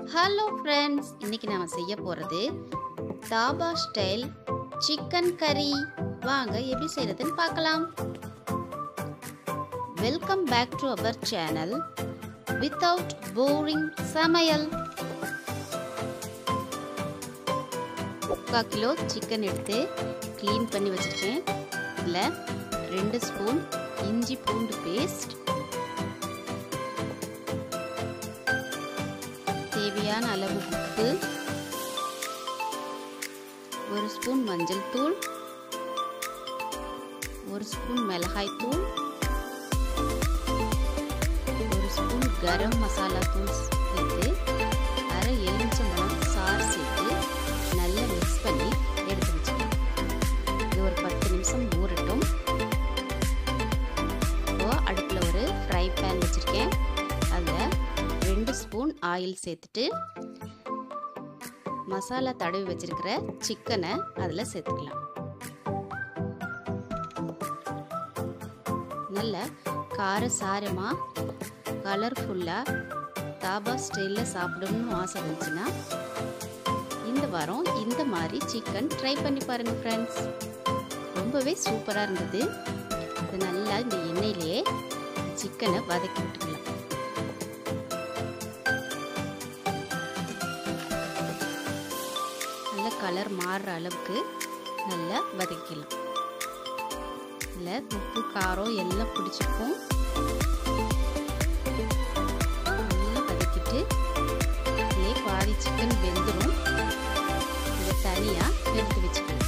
hello friends இன்னைக்கு நாம செய்ய போகிறது தாபா ஸ்டைல் சிக்கன் கறி வாங்க எப்படி செய்யறதுன்னு பார்க்கலாம் welcome back to our channel without boring சமையல் முக்கால் கிலோ சிக்கன் எடுத்து க்ளீன் பண்ணி வச்சுருக்கேன் இதில் ரெண்டு ஸ்பூன் இஞ்சி பூண்டு பேஸ்ட் தேவையான அளவு உப்பு ஒரு ஸ்பூன் மஞ்சள் தூள் ஒரு ஸ்பூன் மிளகாய் தூள் ஒரு ஸ்பூன் கரம் மசாலா தூள் சேர்த்து அரை எலுமிச்சம்பழம் சாறு சேர்த்து நல்லா மிக்ஸ் பண்ணி எடுத்து வச்சுக்கலாம் இது ஒரு பத்து நிமிஷம் ஊறட்டும் இப்போ அடுப்பில் ஒரு ஃப்ரை பேன் வச்சுருக்கேன் அதில் ரெண்டு ஸ்பூன் ஆயில் சேர்த்துட்டு மசாலா தடவி வச்சிருக்கிற சிக்கனை அதில் சேர்த்துக்கலாம் நல்ல கார சாரமாக கலர்ஃபுல்லாக தாபா ஸ்டைலில் சாப்பிடணும்னு ஆசை இருந்துச்சுன்னா இந்த வாரம் இந்த மாதிரி சிக்கன் ட்ரை பண்ணி பாருங்கள் ஃப்ரெண்ட்ஸ் ரொம்பவே சூப்பராக இருந்தது இது நல்லா இந்த எண்ணெயிலேயே சிக்கனை வதக்கி விட்டுக்கலாம் நல்ல கலர் மாறுற அளவுக்கு நல்லா வதக்கிக்கலாம் இதில் உப்பு காரம் எல்லாம் பிடிச்சிருக்கும் நல்லா வதக்கிட்டு இதிலே பாதி சிக்கன் வெந்துடும் இதை தனியாக எடுத்து வச்சுக்கலாம்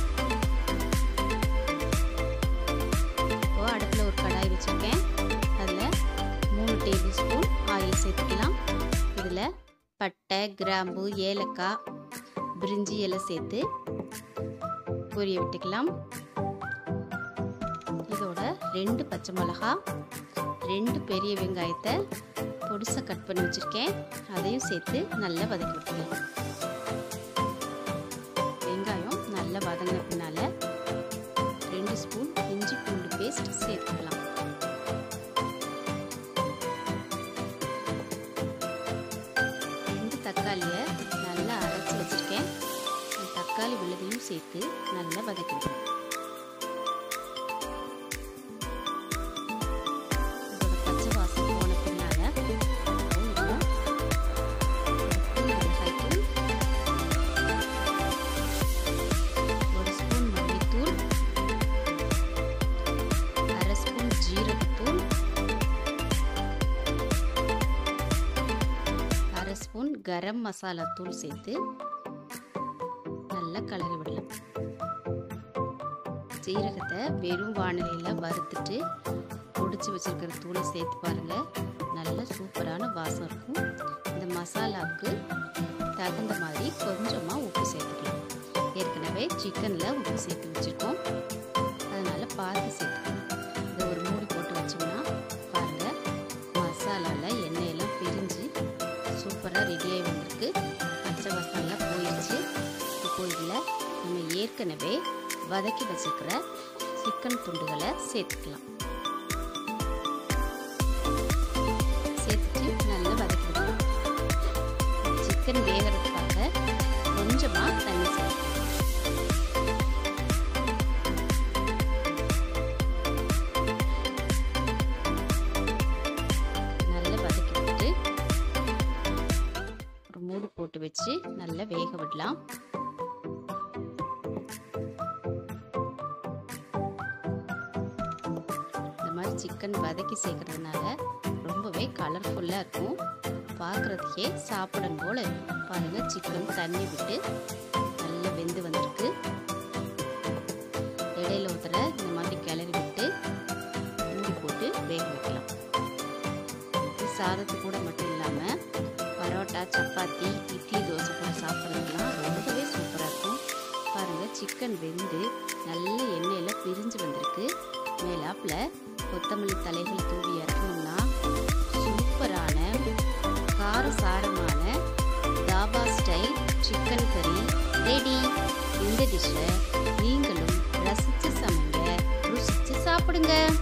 இப்போ அடுப்பில் ஒரு கடாய் வச்சுருக்கேன் அதில் மூணு டேபிள் ஸ்பூன் ஆயில் சேர்த்துக்கலாம் இதில் பட்டை கிராம்பு ஏலக்காய் பிரிஞ்சி இலை சேர்த்து பொரிய விட்டுக்கலாம் இதோட ரெண்டு பச்சை மிளகா ரெண்டு பெரிய வெங்காயத்தை பொடிசாக கட் பண்ணி வச்சுருக்கேன் அதையும் சேர்த்து நல்லா வதக்கி விட்டுக்கலாம் வெங்காயம் நல்லா வதங்கின பின்னால் ரெண்டு ஸ்பூன் இஞ்சி பூண்டு பேஸ்ட் சேர்த்துக்கலாம் ரெண்டு தக்காளியை நல்லா அரைச்சி வச்சுருக்கேன் தக்காளி விழுதையும் சேர்த்து நல்லா வதக்கிடுவேன் இதோட பச்சை வாசம் போன பின்னால மிளகாய்த்தூள் ஒரு ஸ்பூன் மல்லித்தூள் அரை ஸ்பூன் ஜீரகத்தூள் அரை ஸ்பூன் கரம் மசாலா தூள் சேர்த்து நல்லா கலரி விடலாம் சீரகத்தை வெறும் வானிலையில் வறுத்துட்டு பொடிச்சு வச்சிருக்கிற தூளை சேர்த்து பாருங்க நல்ல சூப்பரான வாசம் இருக்கும் இந்த மசாலாவுக்கு தகுந்த மாதிரி கொஞ்சமாக உப்பு சேர்த்துக்கலாம் ஏற்கனவே சிக்கனில் உப்பு சேர்த்து வச்சுருக்கோம் அதனால் பார்த்து சேர்த்துக்கலாம் இதை ஒரு மூடி போட்டு வச்சோம்னா பாருங்கள் மசாலாவில் எண்ணெயெல்லாம் பிரிஞ்சு சூப்பராக ரெடியாகி வந்திருக்கு பச்சை மசாலா போயிடுச்சு இப்போ இதில் நம்ம ஏற்கனவே வதக்கி வச்சுருக்கிற சிக்கன் துண்டுகளை சேர்த்துக்கலாம் சேர்த்துட்டு நல்லா வதக்கிடலாம் சிக்கன் வேகிறதுக்காக கொஞ்சமாக தண்ணி சேர்த்துக்கலாம் நல்லா வதக்கி விட்டு ஒரு மூடு போட்டு வச்சு நல்லா வேக விடலாம் இந்த மாதிரி சிக்கன் வதக்கி சேர்க்கறதுனால ரொம்பவே கலர்ஃபுல்லாக இருக்கும் பார்க்குறதுக்கே சாப்பிடும் போல பாருங்கள் சிக்கன் தண்ணி விட்டு நல்லா வெந்து வந்திருக்கு இடையில ஒருத்தர இந்த மாதிரி கிளறி விட்டு மூடி போட்டு வேக வைக்கலாம் சாதத்து கூட மட்டும் இல்லாமல் பரோட்டா சப்பாத்தி இட்லி தோசை கூட சாப்பிட்றதுக்கெலாம் ரொம்பவே சூப்பராக இருக்கும் பாருங்கள் சிக்கன் வெந்து நல்ல எண்ணெயில் பிரிஞ்சு வந்திருக்கு மேலாப்பில் கொத்தமல்லி தலைகள் தூவி இறக்கணும்னா சூப்பரான கார சாரமான தாபா ஸ்டைல் சிக்கன் கறி ரெடி இந்த டிஷ்ஷை நீங்களும் ரசித்து சமைங்க ருசித்து சாப்பிடுங்க